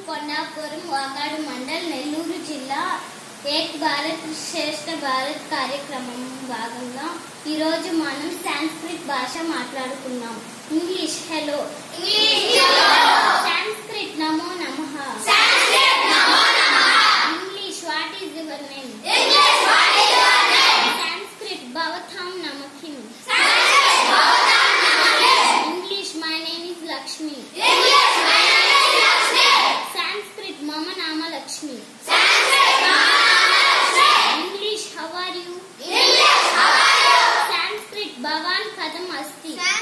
కొండాపురం వాకాడు మండల్ నెల్లూరు జిల్లా ఏక్ భారత్ శ్రేష్ఠ భారత్ కార్యక్రమం భాగంగా ఈరోజు మనం సాంస్క్రిట్ భాష మాట్లాడుకున్నాం ఇంగ్లీష్ హలో సాంస్క్రిట్ నమో నమః English what is your name Sanskrit భవతాం నమకిం English my name is Lakshmi Sanskrit మమ నామ Lakshmi English how are you Sanskrit భవాన్ కథం అస్తి